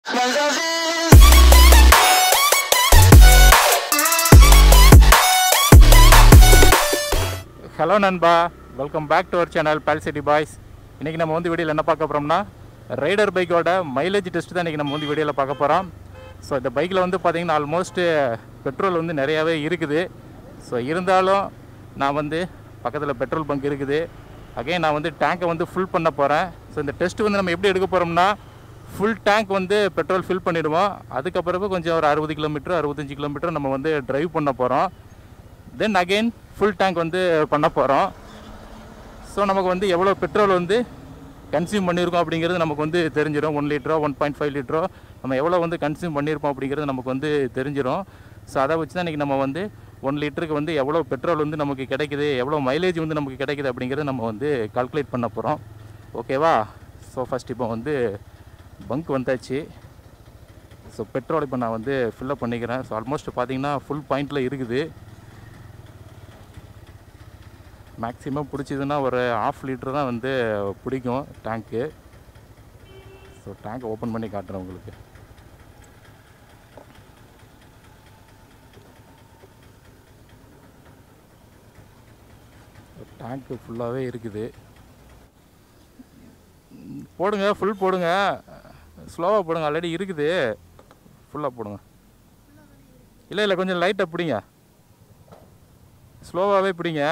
hello நண்பா welcome back to our channel பால் city boys இன்றைக்கி நம்ம வந்து வீடியோவில் என்ன பார்க்க போகிறோம்னா ரைடர் பைக்கோட மைலேஜ் டெஸ்ட் தான் இன்றைக்கி நம்ம வந்து வீடியோவில் பார்க்க போகிறோம் ஸோ இந்த பைக்கில் வந்து பார்த்திங்கன்னா ஆல்மோஸ்ட்டு பெட்ரோல் வந்து நிறையாவே இருக்குது ஸோ இருந்தாலும் நான் வந்து பக்கத்தில் பெட்ரோல் பங்க் இருக்குது அகைன் நான் வந்து டேங்கை வந்து ஃபுல் பண்ண போகிறேன் ஸோ இந்த டெஸ்ட் வந்து நம்ம எப்படி எடுக்க போகிறோம்னா ஃபுல் டேங்க் வந்து பெட்ரோல் ஃபில் பண்ணிடுவோம் அதுக்கப்புறமா கொஞ்சம் ஒரு அறுபது கிலோமீட்டர் அறுபத்தஞ்சு கிலோமீட்டர் நம்ம வந்து டிரைவ் பண்ண போகிறோம் தென் அகெயின் ஃபுல் டேங்க் வந்து பண்ண போகிறோம் ஸோ நமக்கு வந்து எவ்வளோ பெட்ரோல் வந்து கன்சியூம் பண்ணியிருக்கோம் அப்படிங்கிறது நமக்கு வந்து தெரிஞ்சிடும் ஒன் லிட்டரோ ஒன் பாயிண்ட் ஃபைவ் லிட்டரோ நம்ம எவ்வளோ வந்து கன்சியூம் பண்ணியிருப்போம் அப்படிங்கிறது நமக்கு வந்து தெரிஞ்சிடும் ஸோ அதை வச்சு தான் இன்றைக்கி நம்ம வந்து ஒன் லிட்டருக்கு வந்து எவ்வளோ பெட்ரோல் வந்து நமக்கு கிடைக்குது எவ்வளோ மைலேஜ் வந்து நமக்கு கிடைக்குது அப்படிங்கிறத நம்ம வந்து கால்குலேட் பண்ண போகிறோம் ஓகேவா ஸோ ஃபஸ்ட் இப்போ வந்து பங்க் வந்தாச்சு ஸோ பெட்ரோல் இப்போ நான் வந்து ஃபில்லப் பண்ணிக்கிறேன் ஸோ ஆல்மோஸ்ட் பார்த்தீங்கன்னா ஃபுல் பாயிண்டில் இருக்குது மேக்ஸிமம் பிடிச்சதுன்னா ஒரு ஆஃப் லிட்டர் தான் வந்து பிடிக்கும் டேங்க்கு ஸோ டேங்க் ஓப்பன் பண்ணி காட்டுறேன் உங்களுக்கு டேங்க்கு ஃபுல்லாகவே இருக்குது ம், போடுங்க ஃபுல் போடுங்க ஸ்லோவாக போடுங்க ஆல்ரெடி இருக்குது ஃபுல்லாக போடுங்க இல்லை இல்லை கொஞ்சம் லைட்டாக பிடிங்க ஸ்லோவாகவே பிடிங்க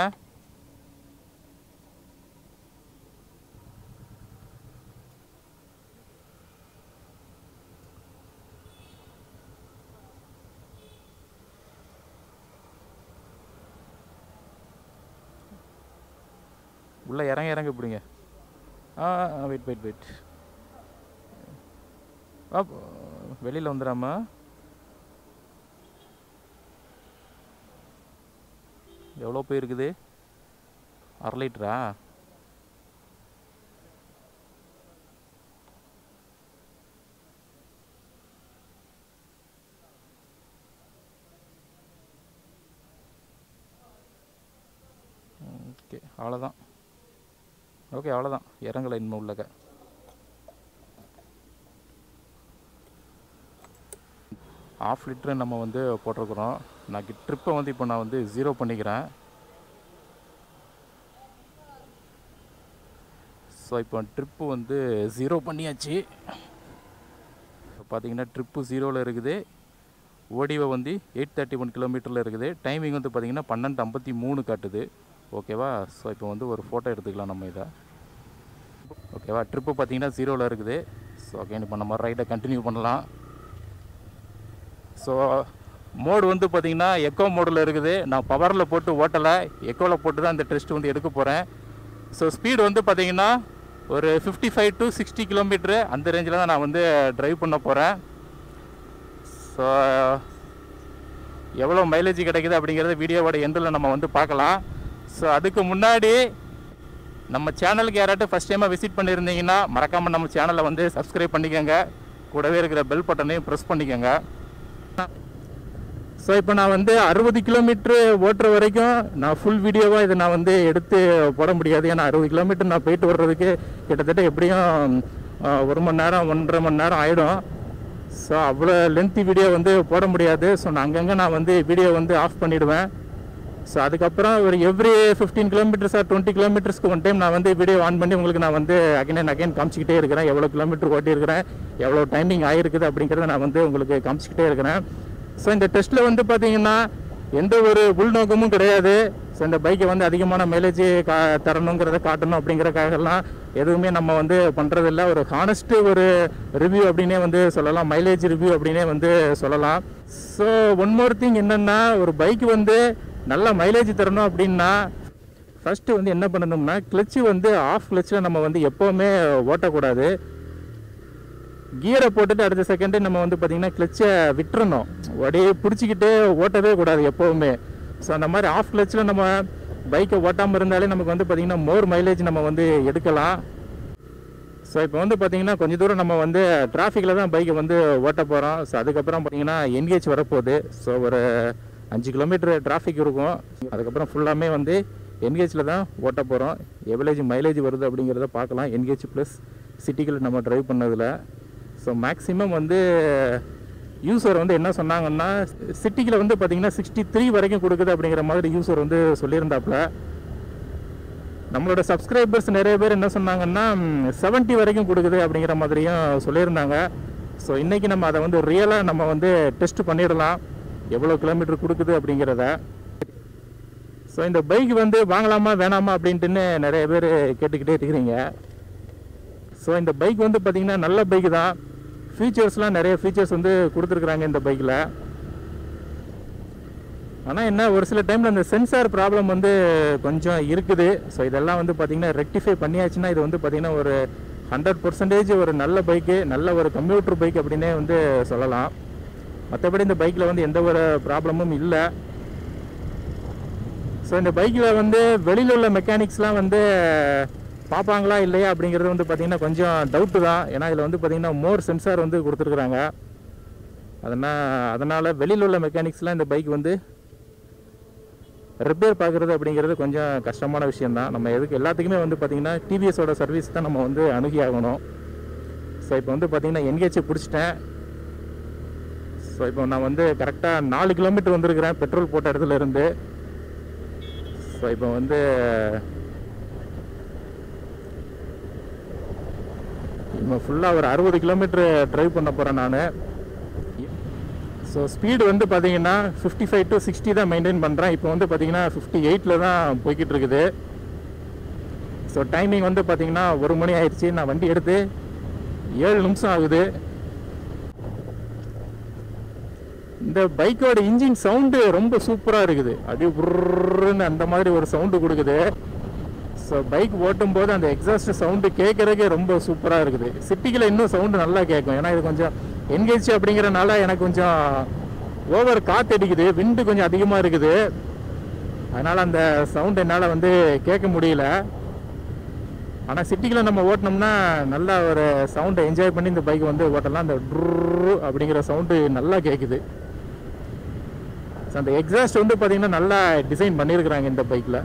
உள்ளே இறங்க இறங்க பிடிங்க ஆ வெயிட் வெயிட் வெயிட் ஆ வெளியில் வந்துடாமா எவ்வளோ போயிருக்குது அரை லிட்டரா ஓகே அவ்வளோதான் ஓகே அவ்வளோதான் இறங்கலை இனிமே உள்ளக ஆஃப் லிட்டரு நம்ம வந்து போட்டிருக்கிறோம் நான் ட்ரிப்பை வந்து இப்போ நான் வந்து ஜீரோ பண்ணிக்கிறேன் ஸோ இப்போ ட்ரிப்பு வந்து ஜீரோ பண்ணியாச்சு பார்த்தீங்கன்னா ட்ரிப்பு ஜீரோவில் இருக்குது ஓடிவை வந்து எயிட் தேர்ட்டி ஒன் கிலோமீட்டரில் இருக்குது டைமிங் வந்து பார்த்தீங்கன்னா பன்னெண்டு ஐம்பத்தி மூணு காட்டுது ஓகேவா ஸோ இப்போ வந்து ஒரு ஃபோட்டோ எடுத்துக்கலாம் நம்ம இதை ஓகேவா ட்ரிப்பு பார்த்தீங்கன்னா ஜீரோவில் இருக்குது ஸோ ஓகே இப்போ நம்ம ரைடை கண்டினியூ பண்ணலாம் ஸோ மோடு வந்து பார்த்தீங்கன்னா எக்கோ மோடில் இருக்குது நான் பவரில் போட்டு ஓட்டலை எக்கோவில் போட்டு தான் இந்த டெஸ்ட் வந்து எடுக்க போகிறேன் ஸோ ஸ்பீடு வந்து பார்த்தீங்கன்னா ஒரு fifty five to sixty kilometre அந்த ரேஞ்சில் தான் நான் வந்து ட்ரைவ் பண்ண போகிறேன் ஸோ எவ்வளோ மைலேஜ் கிடைக்குது அப்படிங்கிறத வீடியோவோட எண்டில் நம்ம வந்து பார்க்கலாம் ஸோ அதுக்கு முன்னாடி நம்ம சேனலுக்கு யாராட்டும் ஃபஸ்ட் டைமாக விசிட் பண்ணியிருந்தீங்கன்னா மறக்காமல் நம்ம சேனலை வந்து சப்ஸ்கிரைப் பண்ணிக்கோங்க கூடவே இருக்கிற பெல் பட்டனையும் ப்ரெஸ் பண்ணிக்கோங்க ஸோ இப்போ நான் வந்து அறுபது கிலோமீட்ரு ஓட்டுற வரைக்கும் நான் ஃபுல் வீடியோவாக இதை நான் வந்து எடுத்து போட முடியாது ஏன்னா அறுபது கிலோமீட்டர் நான் போயிட்டு வர்றதுக்கு கிட்டத்தட்ட எப்படியும் ஆ, ஒரு மணி நேரம் ஒன்றரை மணி நேரம் ஆகிடும் ஸோ அவ்வளோ லென்த்தி வீடியோ வந்து போட முடியாது ஸோ நான் அங்கங்கே நான் வந்து வீடியோ வந்து ஆஃப் பண்ணிவிடுவேன் ஸோ அதுக்கப்புறம் ஒரு every fifteen kilometres or twenty கிலோமீட்டர்ஸ்க்கு ஒன் டைம் நான் வந்து வீடியோ ஆன் பண்ணி உங்களுக்கு நான் வந்து அகைன் அண்ட் அகைன் காமிச்சிக்கிட்டே இருக்கிறேன் எவ்வளோ கிலோமீட்டர் ஓட்டியிருக்கிறேன் எவ்வளோ டைமிங் ஆகிருக்குது அப்படிங்கிறத நான் வந்து உங்களுக்கு காமிச்சிக்கிட்டே இருக்கிறேன் ஸோ இந்த டெஸ்ட்டில் வந்து பார்த்தீங்கன்னா எந்த ஒரு உள்நோக்கமும் கிடையாது ஸோ இந்த பைக்கை வந்து அதிகமான மைலேஜ் கா தரணுங்கிறத காட்டணும் அப்படிங்கிறக்காகலாம் எதுவுமே நம்ம வந்து பண்ணுறதில்ல ஒரு ஹானஸ்ட்டு ஒரு ரிவ்யூ அப்படின்னே வந்து சொல்லலாம் மைலேஜ் ரிவ்யூ அப்படின்னே வந்து சொல்லலாம் ஸோ ஒன் மோர் திங் என்னென்னா ஒரு பைக் வந்து நல்ல மைலேஜ் தரணும் அப்படின்னா ஃபஸ்ட்டு வந்து என்ன பண்ணணும்னா கிளச்சு வந்து ஆஃப் கிளச்சில் நம்ம வந்து எப்போவுமே ஓட்டக்கூடாது கியரை போட்டுட்டு அடுத்த செகண்டே நம்ம வந்து பார்த்திங்கன்னா கிளச்சை விட்டுறணும் அப்படியே பிடிச்சிக்கிட்டே ஓட்டவே கூடாது எப்போவுமே ஸோ அந்த மாதிரி ஆஃப் கிளச்சில் நம்ம பைக்கை ஓட்டாமல் இருந்தாலே நமக்கு வந்து பார்த்திங்கன்னா மோர் மைலேஜ் நம்ம வந்து எடுக்கலாம் ஸோ இப்போ வந்து பார்த்தீங்கன்னா கொஞ்சம் தூரம் நம்ம வந்து டிராஃபிக்கில் தான் பைக்கை வந்து ஓட்ட போகிறோம் ஸோ அதுக்கப்புறம் பார்த்தீங்கன்னா என்கேஜ் வரப்போகுது ஸோ ஒரு அஞ்சு கிலோமீட்டர் டிராஃபிக் இருக்கும் அதுக்கப்புறம் ஃபுல்லாமே வந்து என்கேஜில் தான் ஓட்ட போகிறோம் எவரேஜ் மைலேஜ் வருது அப்படிங்கிறத பார்க்கலாம் என்கேஜ் ப்ளஸ் சிட்டிக்குள்ள நம்ம டிரைவ் பண்ணதில் ஸோ மேக்ஸிமம் வந்து யூசர் வந்து என்ன சொன்னாங்கன்னா சிட்டிக்கில் வந்து பார்த்தீங்கன்னா சிக்ஸ்டி த்ரீ வரைக்கும் கொடுக்குது அப்படிங்கிற மாதிரி யூசர் வந்து சொல்லியிருந்தாப்புல நம்மளோட சப்ஸ்கிரைபர்ஸ் நிறைய பேர் என்ன சொன்னாங்கன்னா செவன்ட்டி வரைக்கும் கொடுக்குது அப்படிங்கிற மாதிரியும் சொல்லியிருந்தாங்க ஸோ இன்றைக்கி நம்ம அதை வந்து ரியலாக நம்ம வந்து டெஸ்ட் பண்ணிடலாம் எவ்வளோ கிலோமீட்டர் கொடுக்குது அப்படிங்கிறத ஸோ இந்த பைக் வந்து வாங்கலாமா வேணாமா அப்படின்ட்டுன்னு நிறைய பேர் கேட்டுக்கிட்டே இருக்கிறீங்க ஸோ இந்த பைக் வந்து பார்த்திங்கன்னா நல்ல பைக் தான் ஃபீச்சர்ஸ்லாம் நிறைய ஃபீச்சர்ஸ் வந்து கொடுத்துருக்குறாங்க இந்த பைக்கில் ஆனால் என்ன ஒரு சில டைமில் அந்த சென்சார் ப்ராப்ளம் வந்து கொஞ்சம் இருக்குது ஸோ இதெல்லாம் வந்து பார்த்திங்கன்னா ரெக்டிஃபை பண்ணியாச்சுன்னா இது வந்து பார்த்திங்கன்னா ஒரு ஹண்ட்ரட் பர்சன்டேஜ் ஒரு நல்ல பைக்கு நல்ல ஒரு கம்ப்யூட்டர் பைக் அப்படின்னே வந்து சொல்லலாம் மற்றபடி இந்த பைக்கில் வந்து எந்த ஒரு ப்ராப்ளமும் இல்லை ஸோ இந்த பைக்கில் வந்து வெளியில் உள்ள மெக்கானிக்ஸ்லாம் வந்து பார்ப்பாங்களா இல்லையா அப்படிங்கிறது வந்து பார்த்திங்கன்னா கொஞ்சம் டவுட்டு தான் ஏன்னா இதில் வந்து பார்த்திங்கன்னா மோர் சென்சார் வந்து கொடுத்துருக்குறாங்க அதனால் அதனால் வெளியில் உள்ள மெக்கானிக்ஸ்லாம் இந்த பைக் வந்து ரிப்பேர் பார்க்குறது அப்படிங்கிறது கொஞ்சம் கஷ்டமான விஷயந்தான் நம்ம எதுக்கு எல்லாத்துக்குமே வந்து பார்த்திங்கன்னா டிவிஎஸோட சர்வீஸ் தான் நம்ம வந்து அணுகி ஆகணும் ஸோ இப்போ வந்து பார்த்திங்கன்னா என்கேஜ் பிடிச்சிட்டேன் ஸோ இப்போ நான் வந்து கரெக்டாக நாலு கிலோமீட்டர் வந்திருக்கிறேன் பெட்ரோல் போட்ட இடத்துல இருந்து ஸோ இப்போ வந்து இப்போ ஃபுல்லாக ஒரு அறுபது கிலோமீட்டர் ட்ரைவ் பண்ண போகிறேன் நான் ஸோ ஸ்பீடு வந்து பார்த்தீங்கன்னா ஃபிஃப்டி ஃபைவ் டு சிக்ஸ்டி தான் மெயின்டைன் பண்ணுறேன் இப்போ வந்து பார்த்தீங்கன்னா ஃபிஃப்டி எயிட்டில் தான் போய்கிட்டு இருக்குது ஸோ டைமிங் வந்து பார்த்தீங்கன்னா ஒரு மணி ஆயிடுச்சு நான் வண்டி எடுத்து ஏழு நிமிஷம் ஆகுது இந்த பைக்கோட இன்ஜின் சவுண்டு ரொம்ப சூப்பராக இருக்குது அப்படியே உருன்னு அந்த மாதிரி ஒரு சவுண்டு கொடுக்குது ஸோ பைக் ஓட்டும் போது அந்த எக்ஸாஸ்ட் சவுண்டு கேட்குறதுக்கே ரொம்ப சூப்பராக இருக்குது சிட்டிக்கில் இன்னும் சவுண்டு நல்லா கேட்கும் ஏன்னா இது கொஞ்சம் என்கேஜ் அப்படிங்கிறனால எனக்கு கொஞ்சம் ஓவர் காற்று அடிக்குது விண்டு கொஞ்சம் அதிகமாக இருக்குது அதனால் அந்த சவுண்ட் என்னால் வந்து கேட்க முடியல ஆனால் சிட்டிக்குள்ள நம்ம ஓட்டினோம்னா நல்லா ஒரு சவுண்டை என்ஜாய் பண்ணி இந்த பைக் வந்து ஓட்டலாம் அந்த ட்ரு அப்படிங்கிற சவுண்டு நல்லா கேட்குது ஸோ அந்த எக்ஸாஸ்ட் வந்து பார்த்தீங்கன்னா நல்லா டிசைன் பண்ணியிருக்கிறாங்க இந்த பைக்கில்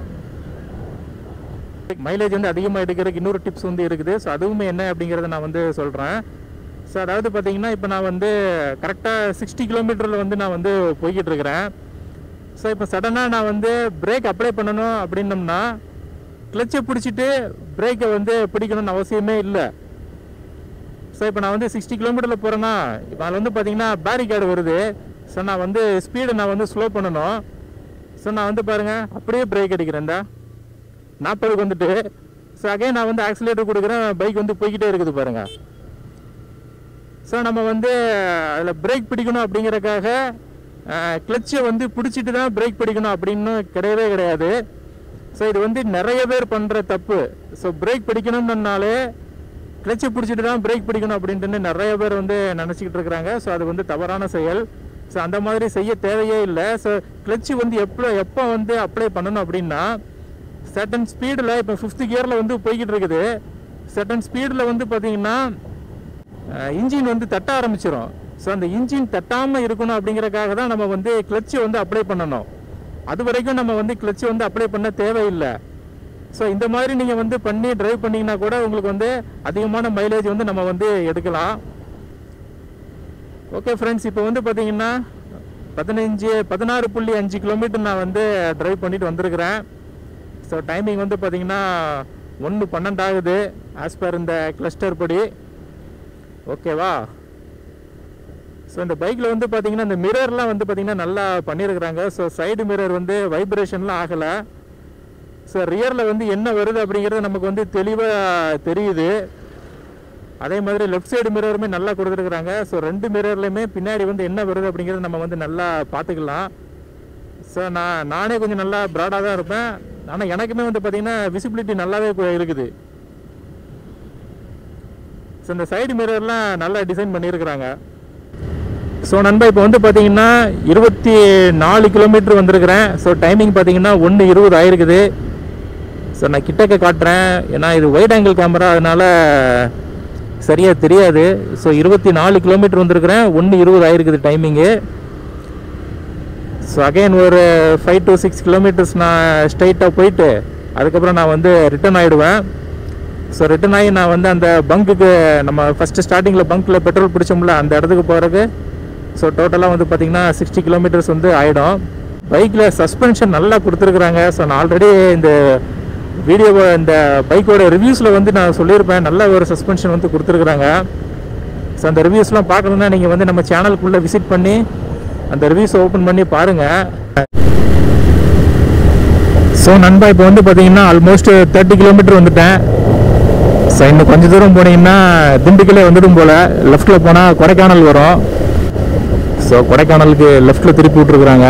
மைலேஜ் வந்து அதிகமாக எடுக்கிறதுக்கு இன்னொரு டிப்ஸ் வந்து இருக்குது ஸோ அதுவுமே என்ன அப்படிங்கிறத நான் வந்து சொல்கிறேன் ஸோ அதாவது பார்த்தீங்கன்னா இப்போ நான் வந்து கரெக்டாக சிக்ஸ்டி கிலோமீட்டரில் வந்து நான் வந்து போய்கிட்டு இருக்கிறேன் ஸோ இப்போ சடனாக நான் வந்து பிரேக் அப்ளை பண்ணணும் அப்படின்னம்னா கிளச்சை பிடிச்சிட்டு பிரேக்கை வந்து பிடிக்கணும்னு அவசியமே இல்லை ஸோ இப்போ நான் வந்து சிக்ஸ்டி கிலோமீட்டரில் போகிறேன்னா இப்போ அதில் வந்து பார்த்தீங்கன்னா பேரிகேடு வருது ஸோ நான் வந்து ஸ்பீடை நான் வந்து ஸ்லோ பண்ணணும் ஸோ நான் வந்து பாருங்கள் அப்படியே பிரேக் அடிக்கிறேன் இந்த நாற்பதுக்கு வந்துட்டு ஸோ அகைன் நான் வந்து ஆக்சிலேட்டர் கொடுக்குறேன் பைக் வந்து போய்கிட்டே இருக்குது பாருங்கள் ஸோ நம்ம வந்து அதில் பிரேக் பிடிக்கணும் அப்படிங்கிறக்காக கிளச்சை வந்து பிடிச்சிட்டு தான் பிரேக் பிடிக்கணும் அப்படின்னு கிடையவே கிடையாது ஸோ இது வந்து நிறைய பேர் பண்ணுற தப்பு ஸோ பிரேக் பிடிக்கணும்னாலே கிளச்சை பிடிச்சிட்டு தான் பிரேக் பிடிக்கணும் அப்படின்ட்டு நிறைய பேர் வந்து நினச்சிக்கிட்டு இருக்கிறாங்க ஸோ அது வந்து தவறான செயல் ஸோ அந்த மாதிரி செய்ய தேவையே இல்லை ஸோ கிளச்சு வந்து எப்போ எப்போ வந்து அப்ளை பண்ணணும் அப்படின்னா சர்டன் ஸ்பீடில் இப்போ ஃபிஃப்த் கியரில் வந்து போய்கிட்டு இருக்குது சர்டன் ஸ்பீடில் வந்து பார்த்தீங்கன்னா இன்ஜின் வந்து தட்ட ஆரம்பிச்சிடும் ஸோ அந்த இன்ஜின் தட்டாமல் இருக்கணும் அப்படிங்கறக்காக தான் நம்ம வந்து கிளச்சை வந்து அப்ளை பண்ணணும் அது வரைக்கும் நம்ம வந்து கிளச்சை வந்து அப்ளை பண்ண தேவையில்லை ஸோ இந்த மாதிரி நீங்கள் வந்து பண்ணி டிரைவ் பண்ணீங்கன்னா கூட உங்களுக்கு வந்து அதிகமான மைலேஜ் வந்து நம்ம வந்து எடுக்கலாம் ஓகே ஃப்ரெண்ட்ஸ் இப்போ வந்து பார்த்தீங்கன்னா பதினஞ்சு பதினாறு புள்ளி அஞ்சு கிலோமீட்டர் நான் வந்து டிரைவ் பண்ணிட்டு வந்திருக்கிறேன் ஸோ டைமிங் வந்து பார்த்தீங்கன்னா ஒன்று பன்னெண்டு ஆகுது ஆஸ் பர் இந்த கிளஸ்டர் படி ஓகேவா ஸோ இந்த பைக்கில் வந்து பார்த்தீங்கன்னா இந்த மிரர்லாம் வந்து பார்த்தீங்கன்னா நல்லா பண்ணியிருக்கிறாங்க ஸோ சைடு மிரர் வந்து வைப்ரேஷன்லாம் ஆகலை ஸோ ரியரில் வந்து என்ன வருது அப்படிங்கிறது நமக்கு வந்து தெளிவாக தெரியுது அதே மாதிரி லெஃப்ட் சைடு மிரருமே நல்லா கொடுத்துருக்குறாங்க ஸோ ரெண்டு மிரர்லையுமே பின்னாடி வந்து என்ன வருது அப்படிங்கிறது நம்ம வந்து நல்லா பார்த்துக்கலாம் ஸோ நான் நானே கொஞ்சம் நல்லா ப்ராடாக தான் இருப்பேன் ஆனால் எனக்குமே வந்து பார்த்தீங்கன்னா விசிபிலிட்டி நல்லாவே கு- இருக்குது ஸோ இந்த சைடு மிரர்லாம் நல்லா டிசைன் பண்ணியிருக்கிறாங்க ஸோ நண்பா இப்போ வந்து பார்த்தீங்கன்னா இருபத்தி நாலு கிலோமீட்டர் வந்திருக்கிறேன் ஸோ டைமிங் பார்த்தீங்கன்னா ஒன்று இருபது ஆயிருக்குது ஸோ நான் கிட்டக்க காட்டுறேன் ஏன்னா இது வைட் ஆங்கிள் கேமரா அதனால சரியாக தெரியாது ஸோ இருபத்தி நாலு கிலோமீட்டர் வந்திருக்கிறேன் ஒன்று இருபது ஆயிருக்குது டைமிங்கு ஸோ அகைன் ஒரு ஃபைவ் டு சிக்ஸ் கிலோமீட்டர்ஸ் நான் ஸ்ட்ரைட்டாக போயிட்டு அதுக்கப்புறம் நான் வந்து ரிட்டர்ன் ஆகிடுவேன் ஸோ ரிட்டர்ன் ஆகி நான் வந்து அந்த பங்குக்கு நம்ம ஃபஸ்ட்டு ஸ்டார்டிங்கில் பங்க்கில் பெட்ரோல் பிடிச்சோம்ல அந்த இடத்துக்கு போகிறதுக்கு ஸோ டோட்டலாக வந்து பார்த்திங்கன்னா சிக்ஸ்டி கிலோமீட்டர்ஸ் வந்து ஆகிடும் பைக்கில் சஸ்பென்ஷன் நல்லா கொடுத்துருக்குறாங்க ஸோ நான் ஆல்ரெடி இந்த வீடியோவை இந்த பைக்கோட ரிவ்யூஸில் வந்து நான் சொல்லியிருப்பேன் நல்ல ஒரு சஸ்பென்ஷன் வந்து கொடுத்துருக்குறாங்க ஸோ அந்த ரிவ்யூஸ்லாம் பார்க்கணுன்னா நீங்கள் வந்து நம்ம சேனலுக்குள்ளே விசிட் பண்ணி அந்த ரிவ்யூஸ் ஓப்பன் பண்ணி பாருங்கள் ஸோ நண்பா இப்போ வந்து பார்த்தீங்கன்னா ஆல்மோஸ்ட் தேர்ட்டி கிலோமீட்டர் வந்துட்டேன் ஸோ இன்னும் கொஞ்சம் தூரம் போனீங்கன்னா திண்டுக்கல்லே வந்துடும் போல் லெஃப்ட்டில் போனால் கொடைக்கானல் வரும் ஸோ கொடைக்கானலுக்கு லெஃப்ட்டில் திருப்பி விட்ருக்குறாங்க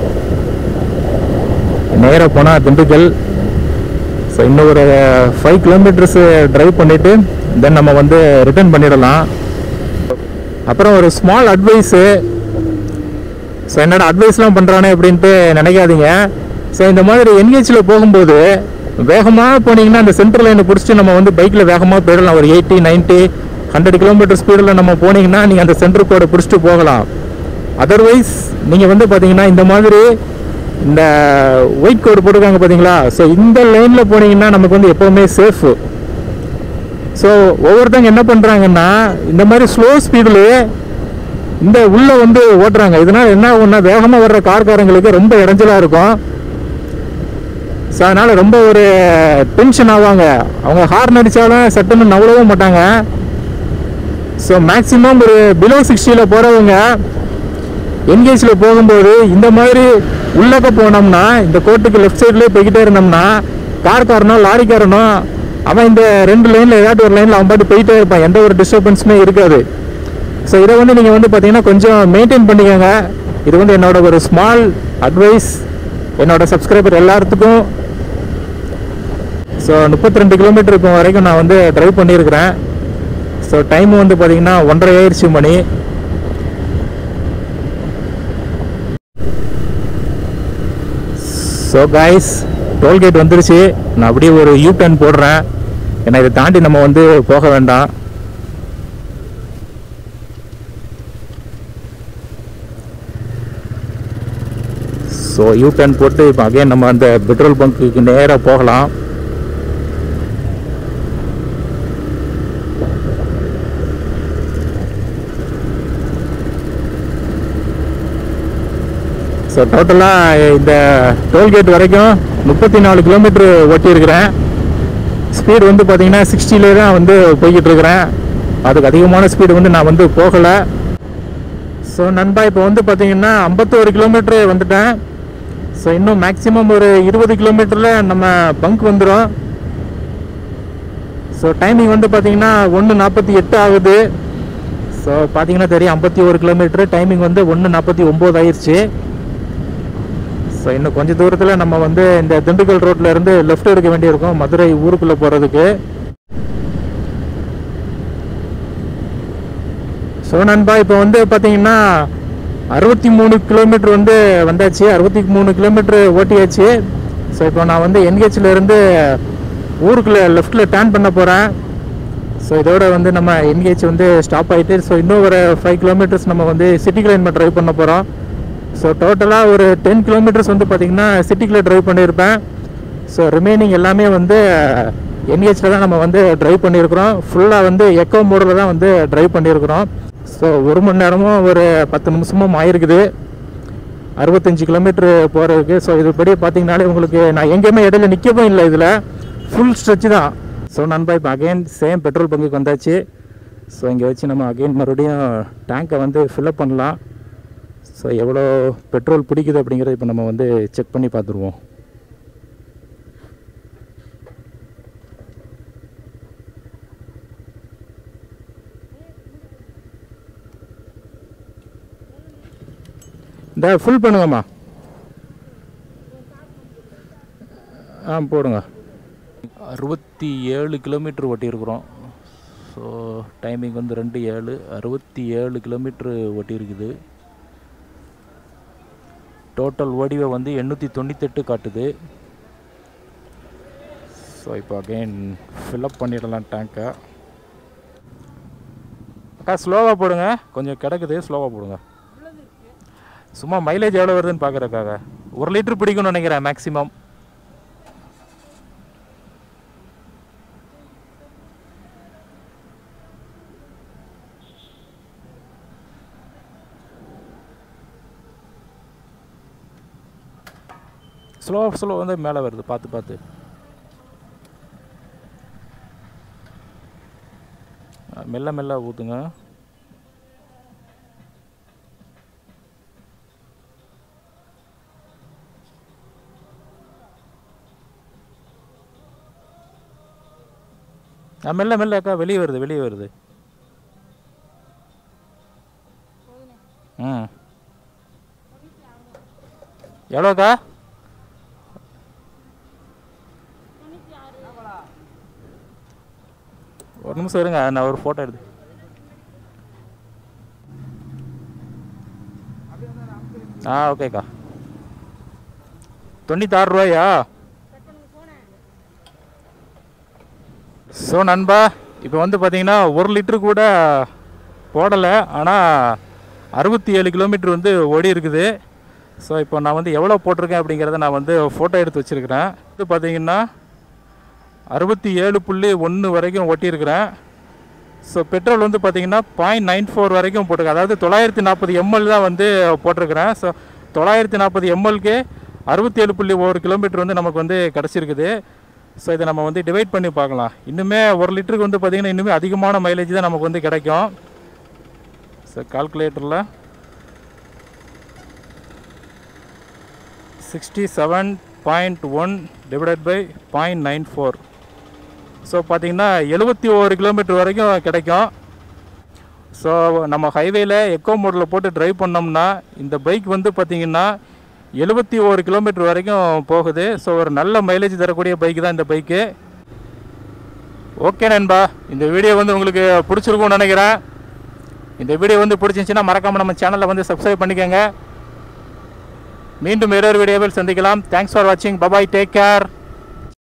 நேராக போனால் திண்டுக்கல் ஸோ இன்னும் ஒரு ஃபைவ் கிலோமீட்டர்ஸு ட்ரைவ் பண்ணிவிட்டு தென் நம்ம வந்து ரிட்டர்ன் பண்ணிடலாம் அப்புறம் ஒரு ஸ்மால் அட்வைஸு ஸோ என்னோட அட்வைஸ்லாம் பண்ணுறானே அப்படின்ட்டு நினைக்காதீங்க ஸோ இந்த மாதிரி என்கேஜில் போகும்போது வேகமாக போனீங்கன்னா அந்த சென்ட்ரல் லைனை பிடிச்சிட்டு நம்ம வந்து பைக்கில் வேகமாக போயிடலாம் ஒரு எயிட்டி 90 ஹண்ட்ரட் கிலோமீட்டர் ஸ்பீடில் நம்ம போனீங்கன்னா நீங்கள் அந்த சென்டர் கோடை பிடிச்சிட்டு போகலாம் அதர்வைஸ் நீங்கள் வந்து பார்த்தீங்கன்னா இந்த மாதிரி இந்த ஒயிட் கோடு போட்டிருக்காங்க பார்த்தீங்களா ஸோ இந்த லைனில் போனீங்கன்னா நமக்கு வந்து எப்போவுமே சேஃபு ஸோ ஒவ்வொருத்தங்க என்ன பண்ணுறாங்கன்னா இந்த மாதிரி ஸ்லோ ஸ்பீடில் இந்த உள்ள வந்து ஓட்டுறாங்க இதனால என்ன ஆகும்னா வேகமாக வர்ற கார்காரங்களுக்கு ரொம்ப இடைஞ்சலாக இருக்கும் ஸோ அதனால் ரொம்ப ஒரு டென்ஷன் ஆவாங்க அவங்க ஹார்ன் அடித்தாலும் சட்டுன்னு நவளவும் மாட்டாங்க ஸோ மேக்ஸிமம் ஒரு பிலோ சிக்ஸ்டியில் போகிறவங்க என்கேஜில் போகும்போது இந்த மாதிரி உள்ளக்க போனோம்னா இந்த கோட்டுக்கு லெஃப்ட் சைட்லேயே போய்கிட்டே இருந்தோம்னா கார்காரனோ லாரிக்காரனோ அவன் இந்த ரெண்டு லைனில் ஏதாட்டு ஒரு லைனில் அவன் பாட்டு போயிட்டே இருப்பான் எந்த ஒரு டிஸ்டர்பன்ஸுமே இருக்காது ஸோ இதை வந்து நீங்கள் வந்து பார்த்தீங்கன்னா கொஞ்சம் மெயின்டைன் பண்ணிக்கோங்க இது வந்து என்னோட ஒரு ஸ்மால் அட்வைஸ் என்னோட சப்ஸ்கிரைபர் எல்லாத்துக்கும் ஸோ முப்பத்தி ரெண்டு கிலோமீட்டர் இப்போ வரைக்கும் நான் வந்து ட்ரைவ் பண்ணியிருக்கிறேன் ஸோ டைம் வந்து பார்த்தீங்கன்னா ஒன்றரை ஆயிடுச்சு மணி ஸோ காய்ஸ் டோல்கேட் வந்துருச்சு நான் அப்படியே ஒரு யூ டர்ன் போடுறேன் ஏன்னா இதை தாண்டி நம்ம வந்து போக வேண்டாம் ஸோ யூ டர்ன் போட்டு இப்போ அகைன் நம்ம அந்த பெட்ரோல் பங்க்குக்கு நேராக போகலாம் ஸோ டோட்டலாக இந்த டோல்கேட் வரைக்கும் முப்பத்தி நாலு கிலோமீட்டர் ஓட்டியிருக்கிறேன் ஸ்பீடு வந்து பார்த்தீங்கன்னா சிக்ஸ்டிலே தான் வந்து போய்கிட்டு இருக்கிறேன் அதுக்கு அதிகமான ஸ்பீடு வந்து நான் வந்து போகலை ஸோ நண்பா இப்போ வந்து பார்த்தீங்கன்னா ஐம்பத்தோரு கிலோமீட்டர் வந்துட்டேன் ஸோ இன்னும் மேக்ஸிமம் ஒரு இருபது கிலோமீட்டரில் நம்ம பங்க் வந்துடும் ஸோ டைமிங் வந்து பார்த்தீங்கன்னா ஒன்று நாற்பத்தி எட்டு ஆகுது ஸோ பார்த்தீங்கன்னா தெரியும் ஐம்பத்தி ஒரு கிலோமீட்டர் டைமிங் வந்து ஒன்று நாற்பத்தி ஒம்பது ஆயிடுச்சு ஸோ இன்னும் கொஞ்சம் தூரத்தில் நம்ம வந்து இந்த திண்டுக்கல் ரோட்ல இருந்து லெஃப்ட் எடுக்க வேண்டியிருக்கும் மதுரை ஊருக்குள்ளே போகிறதுக்கு ஸோ நண்பா இப்போ வந்து பார்த்தீங்கன்னா அறுபத்தி மூணு கிலோமீட்டர் வந்து வந்தாச்சு அறுபத்தி மூணு கிலோமீட்டர் ஓட்டியாச்சு ஸோ இப்போ நான் வந்து என்கேஜில் இருந்து ஊருக்குள்ளே லெஃப்ட்டில் டேர்ன் பண்ண போகிறேன் ஸோ இதோட வந்து நம்ம என்கேஜ் வந்து ஸ்டாப் ஆகிட்டு ஸோ இன்னும் ஒரு ஃபைவ் கிலோமீட்டர்ஸ் நம்ம வந்து சிட்டிக்குள்ள நம்ம ட்ரைவ் பண்ண போகிறோம் ஸோ டோட்டலாக ஒரு டென் கிலோமீட்டர்ஸ் வந்து பார்த்திங்கன்னா சிட்டிக்குள்ளே ட்ரைவ் பண்ணியிருப்பேன் ஸோ ரிமைனிங் எல்லாமே வந்து என்ஹெச்சில் தான் நம்ம வந்து ட்ரைவ் பண்ணியிருக்கிறோம் ஃபுல்லாக வந்து எக்கோ மோடில் தான் வந்து ட்ரைவ் பண்ணியிருக்கிறோம் ஸோ ஒரு மணி நேரமும் ஒரு பத்து நிமிஷமும் ஆயிருக்குது அறுபத்தஞ்சு கிலோமீட்டர் போகிறதுக்கு ஸோ இதுபடி பார்த்தீங்கனாலே உங்களுக்கு நான் எங்கேயுமே இடையில நிற்கவும் இல்லை இதில் ஃபுல் ஸ்ட்ரெச் தான் ஸோ நண்பா இப்போ அகைன் சேம் பெட்ரோல் பங்குக்கு வந்தாச்சு ஸோ இங்கே வச்சு நம்ம அகைன் மறுபடியும் டேங்கை வந்து ஃபில்அப் பண்ணலாம் ஸோ எவ்வளோ பெட்ரோல் பிடிக்குது அப்படிங்கிறத இப்போ நம்ம வந்து செக் பண்ணி பார்த்துருவோம் இந்த ஃபுல் பண்ணுங்கம்மா ஆ போடுங்க அறுபத்தி ஏழு கிலோமீட்டர் ஓட்டியிருக்கிறோம் ஸோ டைமிங் வந்து ரெண்டு ஏழு அறுபத்தி ஏழு கிலோமீட்ரு ஓட்டியிருக்குது டோட்டல் ஓடிவை வந்து எண்ணூற்றி தொண்ணூத்தெட்டு காட்டுது ஸோ இப்போ அகைன் ஃபில்அப் பண்ணிடலாம் டேங்கை அக்கா ஸ்லோவாக போடுங்க கொஞ்சம் கிடக்குது ஸ்லோவாக போடுங்க சும்மா மைலேஜ் எவ்வளோ வருதுன்னு பார்க்குறக்காக ஒரு லிட்டர் பிடிக்கும்னு நினைக்கிறேன் மேக்ஸிமம் ஸ்லோ ஸ்லோ வந்து மேலே வருது பார்த்து பார்த்து அஹ் மெல்ல மெல்ல ஊற்றுங்க ஆ மெல்ல மெல்ல அக்கா வெளியே வருது வெளியே வருது ம் எவ்வளோக்கா ஒரு நிமிஷம் இருங்க நான் ஒரு ஃபோட்டோ எடுத்து ஆ ஓகேக்கா தொண்ணூத்தாறு ரூபாயா ஸோ நண்பா இப்போ வந்து பார்த்தீங்கன்னா ஒரு லிட்டரு கூட போடலை ஆனால் அறுபத்தி ஏழு கிலோமீட்டர் வந்து ஓடி இருக்குது ஸோ இப்போ நான் வந்து எவ்வளோ போட்டிருக்கேன் அப்படிங்கிறத நான் வந்து ஃபோட்டோ எடுத்து வச்சுருக்கிறேன் இது பார்த்தீங்கன்னா அறுபத்தி ஏழு புள்ளி ஒன்று வரைக்கும் ஓட்டியிருக்கிறேன் ஸோ பெட்ரோல் வந்து பார்த்தீங்கன்னா பாயிண்ட் நைன் ஃபோர் வரைக்கும் போட்டிருக்கேன் அதாவது தொள்ளாயிரத்தி நாற்பது எம்எல் தான் வந்து போட்டிருக்கிறேன் ஸோ தொள்ளாயிரத்தி நாற்பது எம்எல்க்கு அறுபத்தி ஏழு புள்ளி ஒரு கிலோமீட்டர் வந்து நமக்கு வந்து கிடச்சிருக்குது ஸோ இதை நம்ம வந்து டிவைட் பண்ணி பார்க்கலாம் இன்னுமே ஒரு லிட்டருக்கு வந்து பார்த்திங்கன்னா இன்னுமே அதிகமான மைலேஜ் தான் நமக்கு வந்து கிடைக்கும் ஸோ கால்குலேட்டரில் sixty seven point one divided by point nine four so பார்த்தீங்கன்னா எழுபத்தி ஒரு கிலோமீட்டர் வரைக்கும் கிடைக்கும் ஸோ நம்ம ஹைவேல எக்கோ மோடில் போட்டு டிரைவ் பண்ணோம்னா இந்த பைக் வந்து பார்த்திங்கன்னா எழுபத்தி ஒரு கிலோமீட்டர் வரைக்கும் போகுது ஸோ ஒரு நல்ல மைலேஜ் தரக்கூடிய பைக் தான் இந்த பைக்கு ஓகே நண்பா இந்த வீடியோ வந்து உங்களுக்கு பிடிச்சிருக்கும்னு நினைக்கிறேன் இந்த வீடியோ வந்து பிடிச்சிருந்துச்சின்னா மறக்காமல் நம்ம சேனலை வந்து சப்ஸ்கிரைப் பண்ணிக்கோங்க மீண்டும் வேறொரு வீடியோவில் சந்திக்கலாம் தேங்க்ஸ் ஃபார் வாட்சிங் பபாய் டேக் கேர்